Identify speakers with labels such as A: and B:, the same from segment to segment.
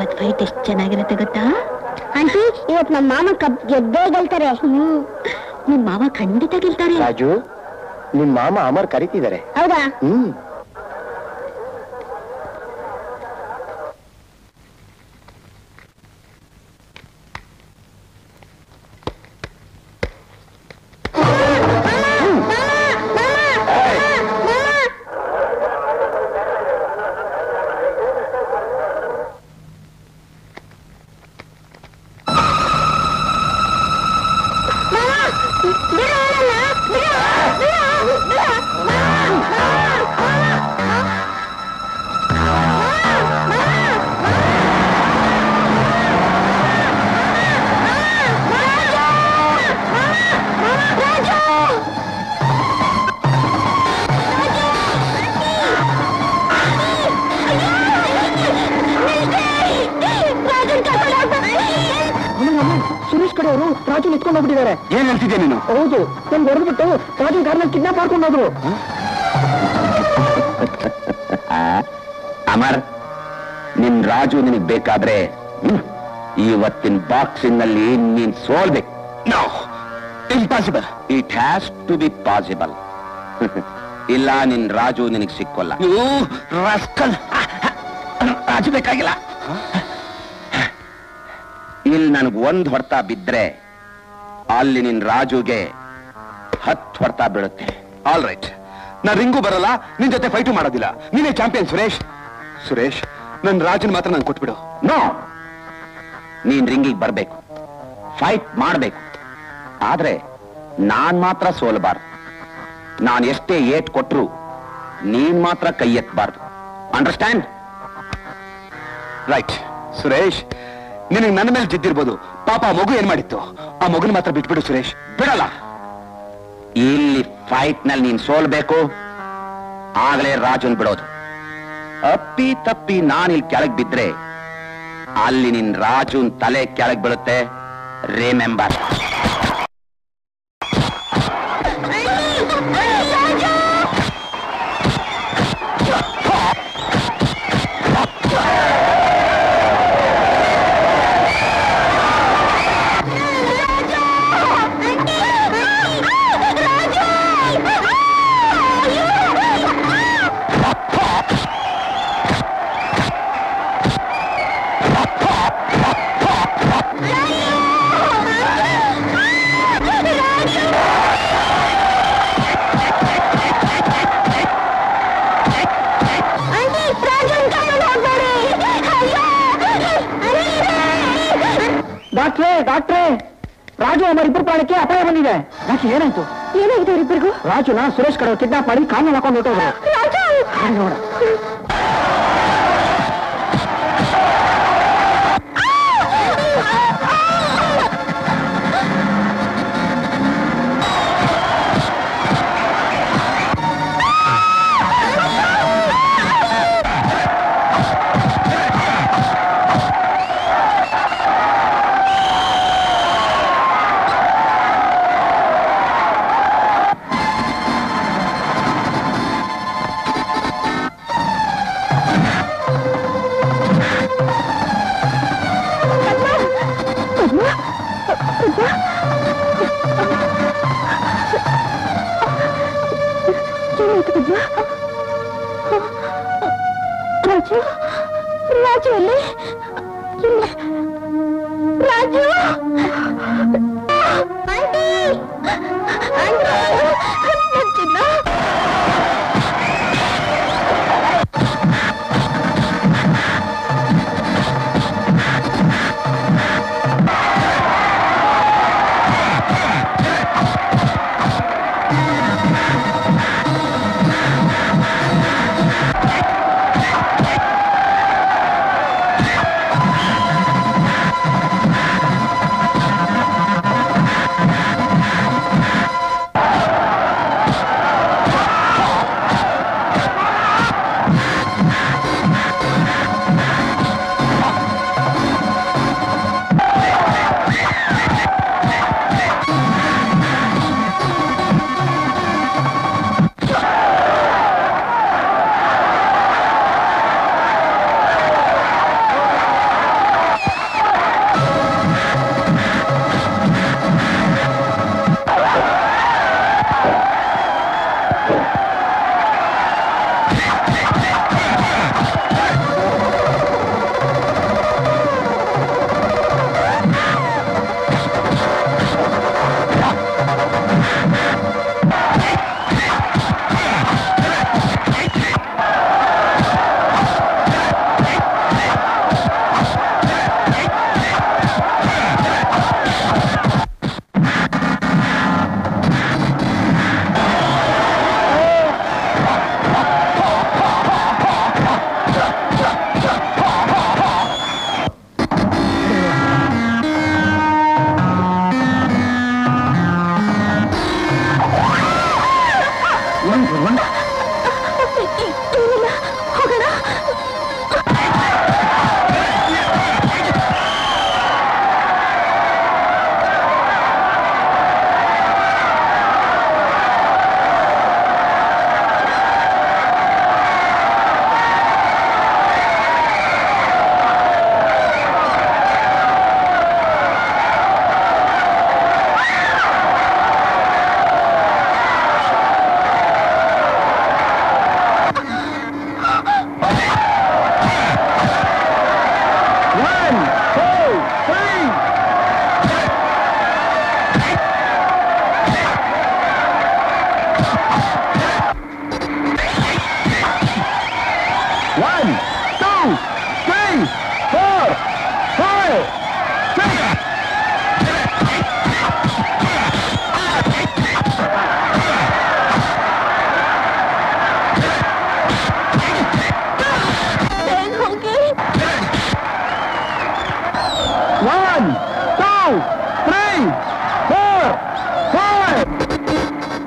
A: ಇವತ್ ಫೈಟ್ ಎಷ್ಟ್ ಚೆನ್ನಾಗಿರುತ್ತೆ ಗೊತ್ತಾ
B: ಆಂಟಿ ಇವತ್ತು ನಮ್ಮ ಮಾಮ ಕಪ್ ಗೆದ್ದೇ ಗೆಲ್ತಾರೆ
A: ನಿಮ್ ಮಾವ ಖಂಡಿತ ಗೆಲ್ತಾರೆ
C: ರಾಜು ನಿಮ್ ಮಾಮ ಅಮರ್ ಕರೀತಿದ್ದಾರೆ
B: ಹೌದಾ
C: ಹ್ಮ್
D: ಸುರೇಶ್ ಕಡೆ ಅವರು ರಾಜು ಎತ್ಕೊಂಡು ಹೋಗ್ಬಿಟ್ಟಿದ್ದಾರೆ
C: ಏನ್ ಹೇಳ್ತಿದ್ಯಾ ನೀನು
D: ಹೌದು ನಮ್ಗೆ ಹೊಡೆದ್ಬಿಟ್ಟು ರಾಜು ಕಾರ್ನಲ್ಲಿ ಕಿಡ್ನಾಪ್ ಮಾಡ್ಕೊಂಡು ಹೋದ್ರು
C: ಅಮರ್ ನಿನ್ ರಾಜು ನಿನಗ್ ಬೇಕಾದ್ರೆ ಹ್ಮ್, ಇವತ್ತಿನ ಬಾಕ್ಸಿಂಗ್ ನಲ್ಲಿ ನೀನ್ ಸೋಲ್ಬೇಕು no impossible it has to be possible ಇಲ್ಲ ನಿನ್ ರಾಜು ನಿನಗ್ ಸಿಕ್ಕೋಲ್ಲ ರಸ್ಕಲ್ ರಾಜು ಬೇಕಾಗಿಲ್ಲ ಇಲ್ಲಿ ನನಗ್ ಒಂದ್ ಹೊಡ್ತಾ ಬಿದ್ರೆ ಅಲ್ಲಿ ನಿನ್ ರಾಜುಗೆ ಹತ್ತು ಹೊಡ್ತಾ ಬೀಳುತ್ತೆ ಆಲ್ ರೈಟ್ ನಾ ರಿಂಗು ಬರಲ್ಲ ನಿನ್ ಜೊತೆ ಫೈಟು ಮಾಡೋದಿಲ್ಲ ನೀನೇ ಚಾಂಪಿಯನ್ ಸುರೇಶ್ ಸುರೇಶ್ ನನ್ ರಾಜನ್ ಮಾತ್ರ ನಾನು ಕೊಟ್ಬಿಡು ನೋ ನೀನ್ ರಿಂಗಿಗೆ ಬರ್ಬೇಕು ಫೈಟ್ ಮಾಡ್ಬೇಕು ಆದ್ರೆ ನಾನ್ ಮಾತ್ರ ಸೋಲಬಾರ್ದು ನಾನ್ ಎಷ್ಟೇ ಏಟ್ ಕೊಟ್ರು ನೀನ್ ಮಾತ್ರ ಕೈ ಎತ್ತಬಾರ್ದು ಅಂಡರ್ಸ್ಟ್ಯಾಂಡ್ ರೈಟ್ ಸುರೇಶ್ ನಿನಗೆ ನನ್ನ ಮೇಲೆ ಜಿದ್ದಿರ್ಬೋದು ಪಾಪ ಆ ಮಗು ಏನ್ ಮಾಡಿತ್ತು ಆ ಮಗುನ ಮಾತ್ರ ಬಿಟ್ಬಿಡು ಸುರೇಶ್ ಬಿಡಲ್ಲ ಇಲ್ಲಿ ಫೈಟ್ ನಲ್ಲಿ ನೀನ್ ಸೋಲ್ಬೇಕು ಆಗಲೇ ರಾಜುನ್ ಬಿಡೋದು ಅಪ್ಪಿ ತಪ್ಪಿ ನಾನು ಇಲ್ಲಿ ಕೆಳಗ್ ಬಿದ್ರೆ ಅಲ್ಲಿ ನಿನ್ ರಾಜುನ್ ತಲೆ ಕೆಳಗ್ ಬೀಳುತ್ತೆ ರಿಮೆಂಬರ್
D: ಡಾಕ್ಟ್ರೇ ಡಾಕ್ಟ್ರೇ ರಾಜು ಅಮರ್ ಇಬ್ಬರು ಪ್ರಾಣಕ್ಕೆ ಅಪಾಯ ಬಂದಿದೆ ಡಾಕ್ಟ್ರ್ ಏನಾಯ್ತು
B: ಏನಾಗಿದೆ ಇಬ್ಬರಿಗೂ
D: ರಾಜುನ ಸುರೇಶ್ ಕಡೆ ಕಿಡ್ನಾಪ್ ಮಾಡಿ ಕಾಲ್ನಲ್ಲಿ ಹಾಕೊಂಡು ಹೊಟ್ಟೋದ್ರು
B: ರಾಜು
D: ನೋಡ
B: ಏನಾಯ್ತು ಪದ್ಮ ರಾಜು ರಾಜು ಎಲ್ಲಿ ಇಲ್ಲ ರಾಜು ಆಂಟಿ ಆಂಟಿ ನನ್ ಚಿನ್ನ
D: ಆ One, two, three. One, two, three, four, five, six. One, two, three, four, five.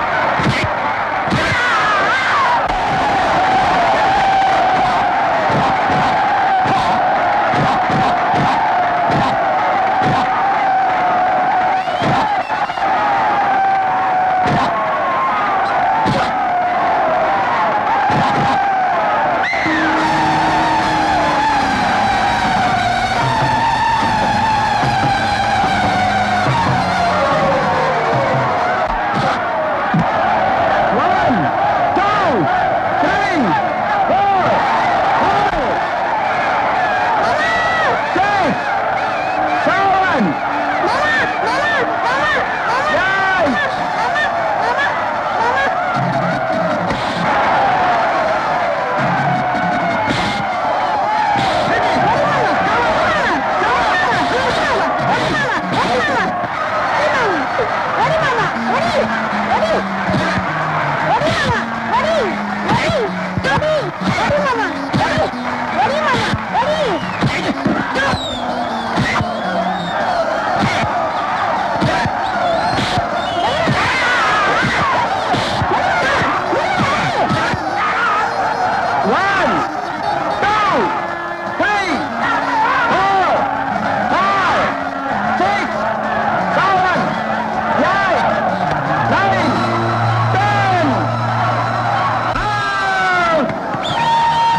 D: One, two, three, four, five, six, seven, eight. One, two, three, four, five, six, seven, eight, nine, ten. Out!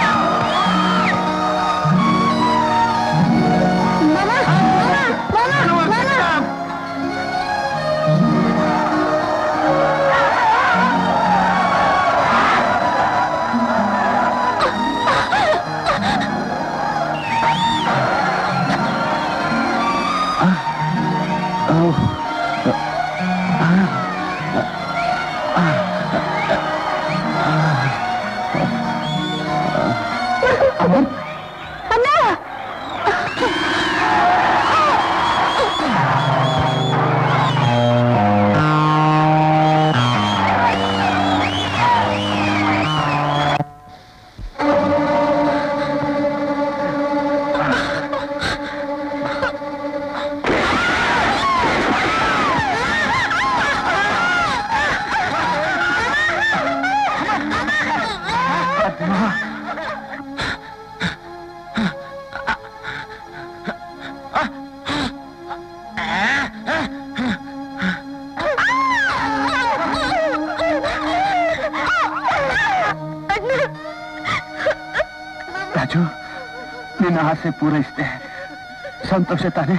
D: Raju ನಿನ್ನ ಆಸೆ ಪೂರೈಸಿದೆ ಸಂತೋಷ ತಾನೆ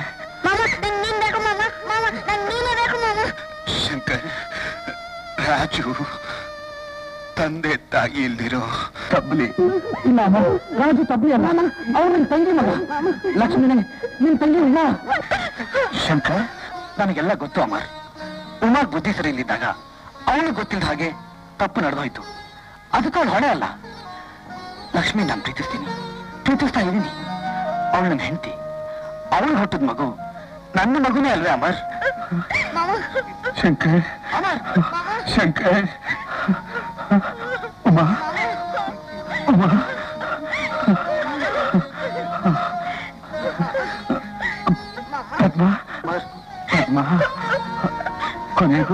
C: ಶಂಕರ್ ರಾಜು ತಂದೆ ತಾಯಿ ಇಲ್ದಿರೋ
D: ತಬ್ಲಿ ಇಲ್ಲ ಅಮ್ಮ ರಾಜು ತಬ್ಲಿ ಅಲ್ಲ ಅವ್ರು ನಿನ್ ತಂಗಿ ಮಗ ಲಕ್ಷ್ಮಿನೇ ನಿನ್ ತಂಗಿ ಇಲ್ಲ ಶಂಕರ್ ನನಗೆಲ್ಲ ಗೊತ್ತು ಅಮರ್ ಉಮಾಗ್ ಬುದ್ಧಿ ಸರಿ ಇಲ್ಲಿದ್ದಾಗ ಅವನು ಗೊತ್ತಿಲ್ಲದ ಹಾಗೆ ತಪ್ಪು ನಡೆದೋಯ್ತು ಅದಕ್ಕೆ ಅವಳು ಹೊಣೆ ಅಲ್ಲ ಲಕ್ಷ್ಮಿ ನಾನು ಪ್ರೀತಿಸ್ತೀನಿ ಪ್ರೀತಿಸ್ತಾ ಇದ್ದೀನಿ ಅವಳು ನನ್ನ ಹೆಂಡತಿ ಅವಳು ಹುಟ್ಟಿದ ಮಗು ನನ್ನ ಮಗುನೇ ಅಲ್ವೇ ಅಮರ್ ಶಂಕರ್ ಶಂಕರ್ ಉಮಾ ಉಮಾ ಪದ್ಮ ಪದ್ಮ ಕೊನೆಗೂ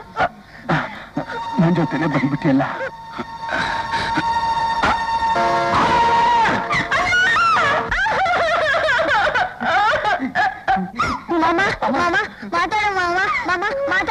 D: ನನ್ನ ಜೊತೆಲೆ ಬಂದ್ಬಿಟ್ಟಿಯಲ್ಲ
B: ಮಾಮ ಮಾಮ ಮಾತಾಡು ಮಾಮ ಮಾಮ ಮಾತಾಡು